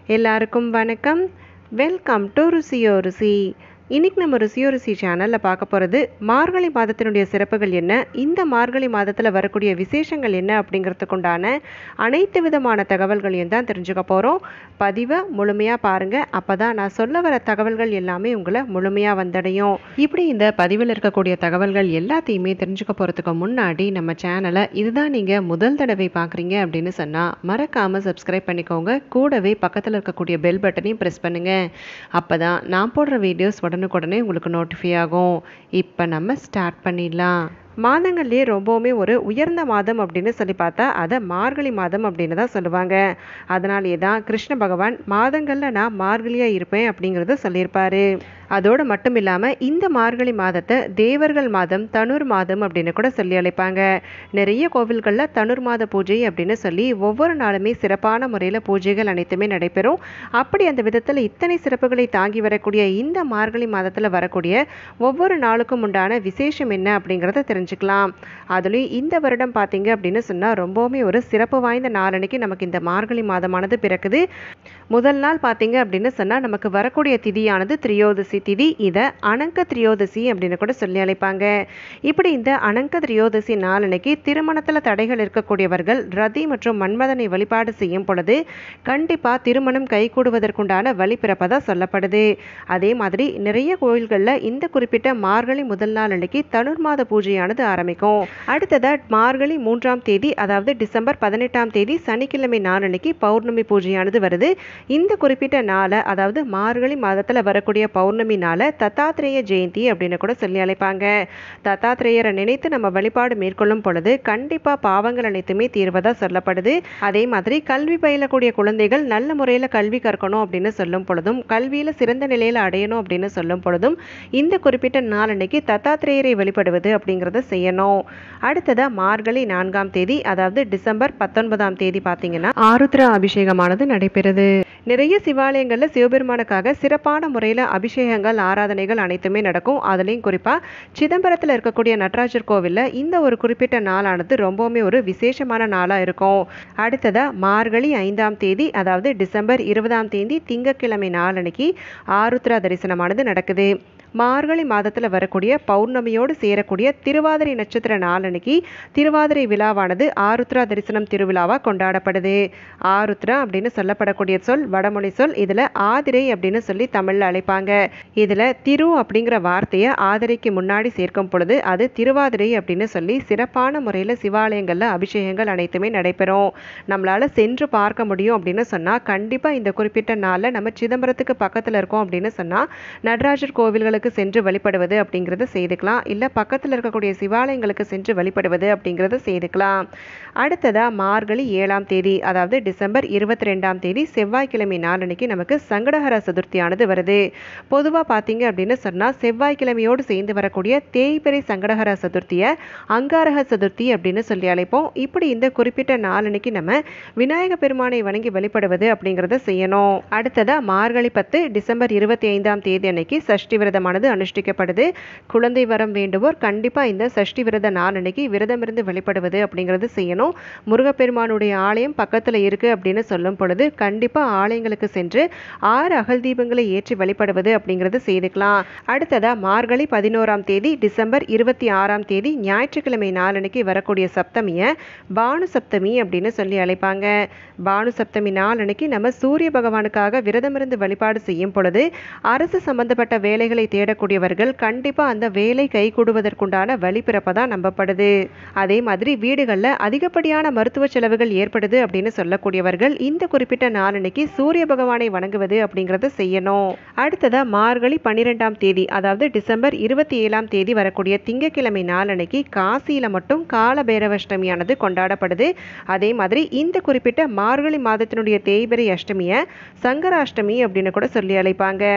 எல்லாருக்கும் வணக்கம் welcome to ருசியோ ருசி இன்னைக்கு நம்ம ருசியோ ருசி சேனலில் பார்க்க போகிறது மார்கழி மாதத்தினுடைய சிறப்புகள் என்ன இந்த மார்கழி மாதத்தில் வரக்கூடிய விசேஷங்கள் என்ன அப்படிங்கிறதுக்குண்டான அனைத்து விதமான தகவல்களையும் தான் தெரிஞ்சுக்க போகிறோம் பதிவை முழுமையாக பாருங்கள் அப்போ தான் நான் சொல்ல வர தகவல்கள் எல்லாமே உங்களை முழுமையாக வந்தடையும் இப்படி இந்த பதிவில் இருக்கக்கூடிய தகவல்கள் எல்லாத்தையுமே தெரிஞ்சுக்க போகிறதுக்கு முன்னாடி நம்ம சேனலை இதுதான் நீங்கள் முதல் தடவை பார்க்குறீங்க அப்படின்னு சொன்னால் மறக்காமல் சப்ஸ்கிரைப் பண்ணிக்கோங்க கூடவே பக்கத்தில் இருக்கக்கூடிய பெல் பட்டனையும் ப்ரெஸ் பண்ணுங்கள் அப்போ தான் நான் போடுற வீடியோஸ் உடனுக்குடனே உங்களுக்கு நோட்டிஃபை ஆகும் இப்போ நம்ம ஸ்டார்ட் பண்ணிடலாம் மாதங்கள்லேயே ரொம்பவுமே ஒரு உயர்ந்த மாதம் அப்படின்னு சொல்லி பார்த்தா அதை மார்கழி மாதம் அப்படின்னு தான் சொல்லுவாங்க அதனாலேயே தான் கிருஷ்ண பகவான் மாதங்களில் நான் மார்கழியாக இருப்பேன் அப்படிங்கிறத சொல்லியிருப்பாரு அதோடு மட்டும் இல்லாமல் இந்த மார்கழி மாதத்தை தேவர்கள் மாதம் தனுர் மாதம் அப்படின்னு கூட சொல்லி அழைப்பாங்க நிறைய கோவில்களில் தனுர் மாத பூஜை அப்படின்னு சொல்லி ஒவ்வொரு நாளுமே சிறப்பான முறையில் பூஜைகள் அனைத்துமே நடைபெறும் அப்படி அந்த விதத்தில் இத்தனை சிறப்புகளை தாங்கி வரக்கூடிய இந்த மார்கழி மாதத்தில் வரக்கூடிய ஒவ்வொரு நாளுக்கும் உண்டான விசேஷம் என்ன அப்படிங்கிறத தெரிஞ்சுக்கலாம் அதுலேயும் இந்த வருடம் பார்த்தீங்க அப்படின்னு சொன்னால் ரொம்பவுமே ஒரு சிறப்பு வாய்ந்த நாளன்னைக்கு நமக்கு இந்த மார்கழி மாதமானது பிறக்குது முதல் நாள் பார்த்தீங்க அப்படின்னு சொன்னால் நமக்கு வரக்கூடிய திதியானது திரியோதசி திதி இதை அனங்க திரியோதசி அப்படின்னு கூட சொல்லி அழைப்பாங்க இப்படி இந்த அனங்க திரியோதசி நாளன்னைக்கு திருமணத்தில் தடைகள் இருக்கக்கூடியவர்கள் ரதி மற்றும் மன்மதனை வழிபாடு செய்யும் பொழுது கண்டிப்பாக திருமணம் கைகூடுவதற்குண்டான வழி பிறப்பதாக சொல்லப்படுது அதே மாதிரி நிறைய கோயில்களில் இந்த குறிப்பிட்ட மார்கழி முதல் நாள் அன்னைக்கு தனுர் மாத பூஜையானது ஆரம்பிக்கும் அடுத்ததாக மார்கழி மூன்றாம் தேதி அதாவது டிசம்பர் பதினெட்டாம் தேதி சனிக்கிழமை நாள் அன்னைக்கு பௌர்ணமி பூஜையானது வருது இந்த குறிப்பிட்ட நாளை அதாவது மார்கழி மாதத்தில் வரக்கூடிய பௌர்ணமி நாளை தத்தாத்திரேய ஜெயந்தி அப்படின்னு கூட சொல்லி அழைப்பாங்க தத்தாத்திரேயரை நினைத்து நம்ம வழிபாடு மேற்கொள்ளும் பொழுது கண்டிப்பாக பாவங்கள் அனைத்துமே தீர்வதாக சொல்லப்படுது அதே மாதிரி கல்வி பயிலக்கூடிய குழந்தைகள் நல்ல முறையில் கல்வி கற்கணும் அப்படின்னு சொல்லும் பொழுதும் கல்வியில் சிறந்த நிலையில் அடையணும் அப்படின்னு சொல்லும் பொழுதும் இந்த குறிப்பிட்ட நாள் அன்னைக்கு தத்தாத்திரேயரை வழிபடுவது அப்படிங்கிறத செய்யணும் அடுத்ததாக மார்கழி நான்காம் தேதி அதாவது டிசம்பர் பத்தொன்பதாம் தேதி பார்த்தீங்கன்னா ஆருத்ரா அபிஷேகமானது நடைபெறுது நிறைய சிவாலயங்களில் சிவபெருமானுக்காக சிறப்பான முறையில் அபிஷேகங்கள் ஆராதனைகள் அனைத்துமே நடக்கும் அதுலேயும் குறிப்பாக சிதம்பரத்தில் இருக்கக்கூடிய நடராஜர் கோவிலில் இந்த ஒரு குறிப்பிட்ட நாளானது ரொம்பவுமே ஒரு விசேஷமான நாளாக இருக்கும் அடுத்ததாக மார்கழி ஐந்தாம் தேதி அதாவது டிசம்பர் இருபதாம் தேதி திங்கட்கிழமை நாளன்னைக்கு ஆருத்ரா தரிசனமானது நடக்குது மார்கழி மாதத்தில் வரக்கூடிய பௌர்ணமியோடு சேரக்கூடிய திருவாதிரை நட்சத்திர நாளன்னைக்கு திருவாதிரை விழாவானது ஆருத்ரா தரிசனம் திருவிழாவாக கொண்டாடப்படுது ஆருத்ரா அப்படின்னு சொல்லப்படக்கூடிய சொல் வடமொழி சொல் இதில் ஆதிரை அப்படின்னு சொல்லி தமிழில் அழைப்பாங்க இதில் திரு அப்படிங்கிற வார்த்தையை ஆதிரைக்கு முன்னாடி சேர்க்கும் பொழுது அது திருவாதிரை அப்படின்னு சொல்லி சிறப்பான முறையில் சிவாலயங்களில் அபிஷேகங்கள் அனைத்துமே நடைபெறும் நம்மளால் சென்று பார்க்க முடியும் அப்படின்னு சொன்னால் கண்டிப்பாக இந்த குறிப்பிட்ட நாளில் நம்ம சிதம்பரத்துக்கு பக்கத்தில் இருக்கோம் அப்படின்னு சொன்னால் நடராஜர் கோவில்களுக்கு கோவிலுக்கு சென்று வழிபடுவது அப்படிங்கிறத செய்துக்கலாம் இல்லை பக்கத்தில் இருக்கக்கூடிய சிவாலயங்களுக்கு சென்று வழிபடுவது அப்படிங்கிறத செய்துக்கலாம் அடுத்ததாக மார்கழி ஏழாம் தேதி அதாவது டிசம்பர் இருபத்தி ரெண்டாம் தேதி செவ்வாய்க்கிழமை நாளன்னைக்கு நமக்கு சங்கடஹர சதுர்த்தியானது வருது பொதுவாக பார்த்தீங்க அப்படின்னு சொன்னால் செவ்வாய்க்கிழமையோடு சேர்ந்து வரக்கூடிய தேய்பிரை சங்கடஹர சதுர்த்தியை அங்காரக சதுர்த்தி அப்படின்னு சொல்லி அழைப்போம் இப்படி இந்த குறிப்பிட்ட நாளன்னைக்கு நம்ம விநாயக பெருமானை வணங்கி வழிபடுவது அப்படிங்கிறத செய்யணும் அடுத்ததாக மார்கழி பத்து டிசம்பர் இருபத்தி ஐந்தாம் தேதி அன்னைக்கு சஷ்டி விரதம் விரதமானது அனுஷ்டிக்கப்படுது குழந்தை வரம் வேண்டுவோர் கண்டிப்பாக இந்த சஷ்டி விரத நாள் அன்னைக்கு விரதம் இருந்து வழிபடுவது அப்படிங்கிறது செய்யணும் முருகப்பெருமானுடைய ஆலயம் பக்கத்தில் இருக்குது அப்படின்னு சொல்லும் பொழுது கண்டிப்பாக ஆலயங்களுக்கு சென்று ஆறு அகல் தீபங்களை ஏற்றி வழிபடுவது அப்படிங்கிறது செய்துக்கலாம் அடுத்ததாக மார்கழி பதினோராம் தேதி டிசம்பர் இருபத்தி ஆறாம் தேதி ஞாயிற்றுக்கிழமை நாளன்னைக்கு வரக்கூடிய சப்தமியை பானு சப்தமி அப்படின்னு சொல்லி அழைப்பாங்க பானு சப்தமி நாள் அன்னைக்கு நம்ம சூரிய பகவானுக்காக விரதம் இருந்து வழிபாடு செய்யும் பொழுது அரசு சம்பந்தப்பட்ட வேலைகளை தேடக்கூடியவர்கள் கண்டிப்பாக அந்த வேலை கைகூடுவதற்குண்டான வழி பிறப்பதான் நம்பப்படுது அதே மாதிரி வீடுகளில் அதிகப்படியான மருத்துவ செலவுகள் ஏற்படுது அப்படின்னு சொல்லக்கூடியவர்கள் இந்த குறிப்பிட்ட நாளன்னைக்கு சூரிய பகவானை வணங்குவது அப்படிங்கிறத செய்யணும் அடுத்ததாக மார்கழி பன்னிரெண்டாம் தேதி அதாவது டிசம்பர் இருபத்தி ஏழாம் தேதி வரக்கூடிய திங்கக்கிழமை நாளன்னைக்கு காசியில் மட்டும் கால பைரவஷ்டமியானது கொண்டாடப்படுது அதே மாதிரி இந்த குறிப்பிட்ட மார்கழி மாதத்தினுடைய தேய்பிரை அஷ்டமியை சங்கராஷ்டமி அப்படின்னு கூட சொல்லி அழைப்பாங்க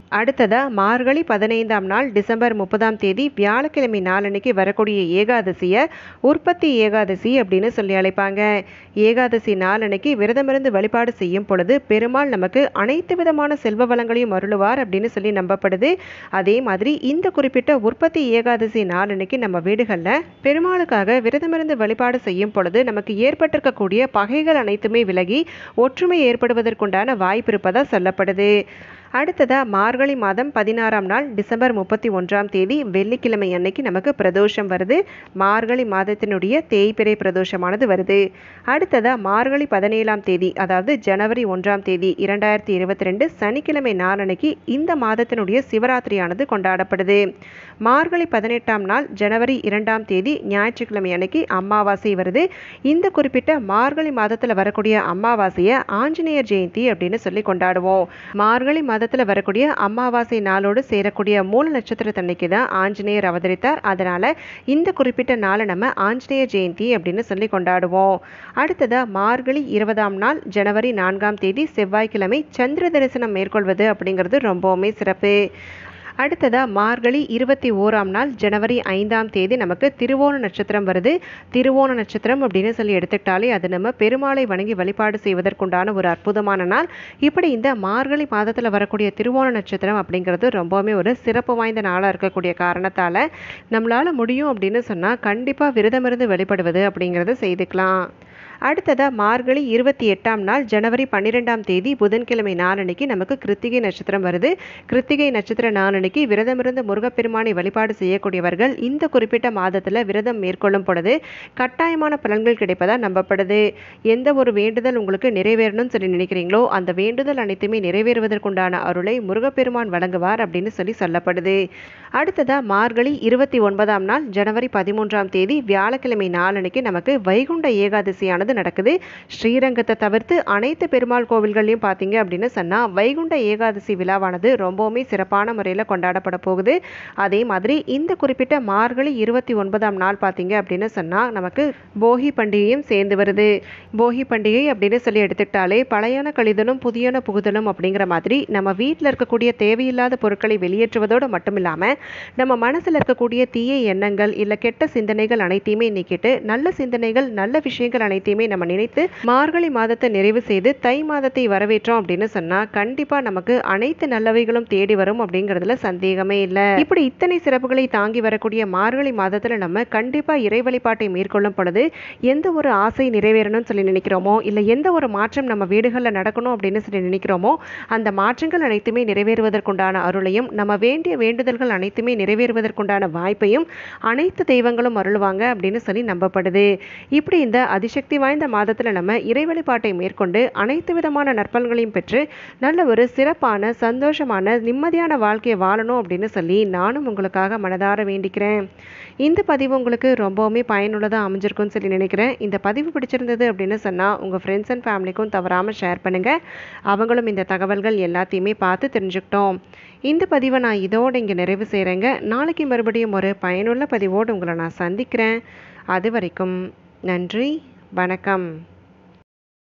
அடுத்ததாக மார்கழி பதினைந்தாம் நாள் டிசம்பர் முப்பதாம் தேதி வியாழக்கிழமை நாளன்னைக்கு வரக்கூடிய ஏகாதசியை உற்பத்தி ஏகாதசி அப்படின்னு சொல்லி அழைப்பாங்க ஏகாதசி நாளன்னைக்கு விரதமிருந்து வழிபாடு செய்யும் பொழுது பெருமாள் நமக்கு அனைத்து விதமான செல்வ வளங்களையும் அருளுவார் அப்படின்னு சொல்லி நம்பப்படுது அதே மாதிரி இந்த குறிப்பிட்ட உற்பத்தி ஏகாதசி நாளன்னைக்கு நம்ம வீடுகளில் பெருமாளுக்காக விரதமிருந்து வழிபாடு செய்யும் பொழுது நமக்கு ஏற்பட்டிருக்கக்கூடிய பகைகள் அனைத்துமே விலகி ஒற்றுமை ஏற்படுவதற்குண்டான வாய்ப்பு இருப்பதாக சொல்லப்படுது அடுத்ததாக மார்கழி மாதம் பதினாறாம் நாள் டிசம்பர் முப்பத்தி ஒன்றாம் தேதி வெள்ளிக்கிழமை அன்னைக்கு நமக்கு பிரதோஷம் வருது மார்கழி மாதத்தினுடைய தேய்பிறை பிரதோஷமானது வருது அடுத்ததாக மார்கழி பதினேழாம் தேதி அதாவது ஜனவரி ஒன்றாம் தேதி இரண்டாயிரத்தி இருபத்தி ரெண்டு சனிக்கிழமை நாளன்னைக்கு இந்த மாதத்தினுடைய சிவராத்திரியானது கொண்டாடப்படுது மார்கழி பதினெட்டாம் நாள் ஜனவரி இரண்டாம் தேதி ஞாயிற்றுக்கிழமை அன்னைக்கு அமாவாசை வருது இந்த குறிப்பிட்ட மார்கழி மாதத்தில் வரக்கூடிய அமாவாசையை ஆஞ்சநேயர் ஜெயந்தி அப்படின்னு சொல்லி கொண்டாடுவோம் மார்கழி மாதத்தில் வரக்கூடிய அமாவாசை நாளோடு சேரக்கூடிய மூல நட்சத்திரத்தன்னைக்கு தான் ஆஞ்சநேயர் அவதரித்தார் அதனால் இந்த குறிப்பிட்ட நாளை நம்ம ஆஞ்சநேயர் ஜெயந்தி அப்படின்னு சொல்லி கொண்டாடுவோம் அடுத்ததாக மார்கழி இருபதாம் நாள் ஜனவரி நான்காம் தேதி செவ்வாய்க்கிழமை சந்திர தரிசனம் மேற்கொள்வது அப்படிங்கிறது ரொம்பவுமே சிறப்பு அடுத்ததாக மார்கழி இருபத்தி ஓராம் நாள் ஜனவரி ஐந்தாம் தேதி நமக்கு திருவோண நட்சத்திரம் வருது திருவோண நட்சத்திரம் அப்படின்னு சொல்லி எடுத்துக்கிட்டாலே அது நம்ம பெருமாளை வணங்கி வழிபாடு செய்வதற்குண்டான ஒரு அற்புதமான நாள் இப்படி இந்த மார்கழி மாதத்தில் வரக்கூடிய திருவோண நட்சத்திரம் அப்படிங்கிறது ரொம்பவுமே ஒரு சிறப்பு வாய்ந்த நாளாக இருக்கக்கூடிய காரணத்தால் நம்மளால் முடியும் அப்படின்னு சொன்னால் கண்டிப்பாக விரதமிருந்து வழிபடுவது அப்படிங்கிறத செய்துக்கலாம் அடுத்ததாக மார்கழி இருபத்தி எட்டாம் நாள் ஜனவரி பன்னிரெண்டாம் தேதி புதன்கிழமை நாளன்னைக்கு நமக்கு கிருத்திகை நட்சத்திரம் வருது கிருத்திகை நட்சத்திர நாளன்னைக்கு விரதமிருந்து முருகப்பெருமானை வழிபாடு செய்யக்கூடியவர்கள் இந்த குறிப்பிட்ட மாதத்தில் விரதம் மேற்கொள்ளும் பொழுது கட்டாயமான பலன்கள் கிடைப்பதாக நம்பப்படுது எந்த ஒரு வேண்டுதல் உங்களுக்கு நிறைவேறணும்னு சொல்லி நினைக்கிறீங்களோ அந்த வேண்டுதல் அனைத்துமே நிறைவேறுவதற்குண்டான அருளை முருகப்பெருமான் வழங்குவார் அப்படின்னு சொல்லி சொல்லப்படுது அடுத்ததாக மார்கழி இருபத்தி ஒன்பதாம் நாள் ஜனவரி பதிமூன்றாம் தேதி வியாழக்கிழமை நாளன்னைக்கு நமக்கு வைகுண்ட ஏகாதசியானது விழாவானது நடக்குது ஸ்ரீரங்கத்தை தவிர்த்து அனைத்து பெருமாள் கோவில்கள்லையும் பார்த்தீங்க அப்படின்னு சொன்னால் வைகுண்ட ஏகாதசி விழாவானது ரொம்பவுமே சிறப்பான முறையில் கொண்டாடப்பட போகுது அதே மாதிரி இந்த குறிப்பிட்ட மார்கழி இருபத்தி ஒன்பதாம் நாள் பார்த்தீங்க அப்படின்னு சொன்னால் நமக்கு போகி பண்டிகையும் சேர்ந்து வருது போகி பண்டிகை அப்படின்னு சொல்லி எடுத்துக்கிட்டாலே பழையான கழிதலும் புதியன புகுதலும் அப்படிங்கிற மாதிரி நம்ம வீட்டில் இருக்கக்கூடிய தேவையில்லாத பொருட்களை வெளியேற்றுவதோடு மட்டும் இல்லாமல் நம்ம மனசில் இருக்கக்கூடிய தீய எண்ணங்கள் இல்லை கெட்ட சிந்தனைகள் அனைத்தையுமே நீக்கிட்டு நல்ல சிந்தனைகள் நல்ல விஷயங்கள் அனைத்தையுமே நம்ம நினைத்து மார்கழி மாதத்தை நிறைவு செய்து தை மாதத்தை வரவேற்றோம் அப்படின்னு சொன்னா கண்டிப்பா நமக்கு அனைத்து நல்லவைகளும் தேடி வரும் அப்படிங்கிறதுல சந்தேகமே இல்லை இப்படி இத்தனை சிறப்புகளை தாங்கி வரக்கூடிய மார்கழி மாதத்துல நம்ம கண்டிப்பா இறை வழிபாட்டை மேற்கொள்ளும் பொழுது எந்த ஒரு ஆசை நிறைவேறணும்னு சொல்லி நினைக்கிறோமோ இல்லை எந்த ஒரு மாற்றம் நம்ம வீடுகளில் நடக்கணும் அப்படின்னு சொல்லி நினைக்கிறோமோ அந்த மாற்றங்கள் அனைத்துமே நிறைவேறுவதற்குண்டான அருளையும் நம்ம வேண்டிய வேண்டுதல்கள் அனைத்துமே நிறைவேறுவதற்குண்டான வாய்ப்பையும் அனைத்து தெய்வங்களும் அருள்வாங்க அப்படின்னு சொல்லி நம்பப்படுது இப்படி இந்த அதிசக்தி வாய்ந்த மாதத்தில் நம்ம இறை வழிபாட்டை மேற்கொண்டு அனைத்து விதமான நற்பலன்களையும் பெற்று நல்ல ஒரு சிறப்பான சந்தோஷமான நிம்மதியான வாழ்க்கையை வாழணும் அப்படின்னு சொல்லி நானும் உங்களுக்காக மனதார வேண்டிக்கிறேன் இந்த பதிவு உங்களுக்கு ரொம்பவுமே பயனுள்ளதாக அமைஞ்சிருக்கும்னு சொல்லி நினைக்கிறேன் இந்த பதிவு பிடிச்சிருந்தது அப்படின்னு சொன்னால் உங்கள் ஃப்ரெண்ட்ஸ் அண்ட் ஃபேமிலிக்கும் தவறாமல் ஷேர் பண்ணுங்கள் அவங்களும் இந்த தகவல்கள் எல்லாத்தையுமே பார்த்து தெரிஞ்சுக்கிட்டோம் இந்த பதிவை நான் இதோடு இங்கே நிறைவு செய்கிறேங்க நாளைக்கு மறுபடியும் ஒரு பயனுள்ள பதிவோடு உங்களை நான் சந்திக்கிறேன் அது வரைக்கும் நன்றி வணக்கம்